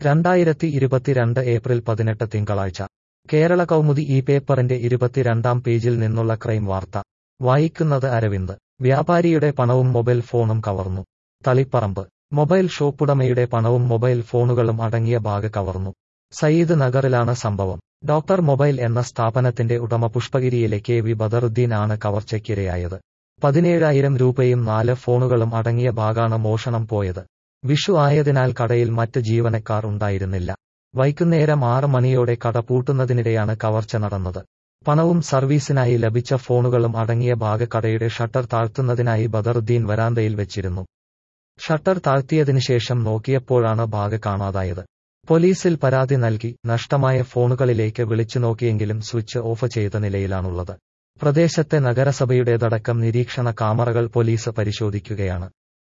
രണ്ടായിരത്തി ഇരുപത്തിരണ്ട് ഏപ്രിൽ പതിനെട്ട് തിങ്കളാഴ്ച കേരള കൗമുദി ഈ പേപ്പറിന്റെ ഇരുപത്തിരണ്ടാം പേജിൽ നിന്നുള്ള ക്രൈം വാർത്ത വായിക്കുന്നത് അരവിന്ദ് വ്യാപാരിയുടെ പണവും മൊബൈൽ ഫോണും കവർന്നു തളിപ്പറമ്പ് മൊബൈൽ ഷോപ്പുടമയുടെ പണവും മൊബൈൽ ഫോണുകളും അടങ്ങിയ ബാഗ് കവർന്നു സയ്യിദ് നഗറിലാണ് സംഭവം ഡോക്ടർ മൊബൈൽ എന്ന സ്ഥാപനത്തിന്റെ ഉടമ പുഷ്പഗിരിയിലെ കെ വി ബദറുദ്ദീൻ ആണ് കവർച്ചയ്ക്കിരയായത് പതിനേഴായിരം രൂപയും നാല് ഫോണുകളും അടങ്ങിയ ബാഗാണ് മോഷണം പോയത് വിഷു ആയതിനാൽ കടയിൽ മറ്റ് ജീവനക്കാർ ഉണ്ടായിരുന്നില്ല വൈകുന്നേരം ആറ് മണിയോടെ കട പൂട്ടുന്നതിനിടെയാണ് കവർച്ച നടന്നത് പണവും സർവീസിനായി ലഭിച്ച ഫോണുകളും അടങ്ങിയ ബാഗ് കടയുടെ ഷട്ടർ താഴ്ത്തുന്നതിനായി ബദറുദ്ദീൻ വരാന്തയിൽ വെച്ചിരുന്നു ഷട്ടർ താഴ്ത്തിയതിനു ശേഷം നോക്കിയപ്പോഴാണ് ബാഗ് കാണാതായത് പോലീസിൽ പരാതി നൽകി നഷ്ടമായ ഫോണുകളിലേക്ക് വിളിച്ചു നോക്കിയെങ്കിലും സ്വിച്ച് ഓഫ് ചെയ്ത നിലയിലാണുള്ളത് പ്രദേശത്തെ നഗരസഭയുടേതടക്കം നിരീക്ഷണ കാമറകൾ പോലീസ് പരിശോധിക്കുകയാണ്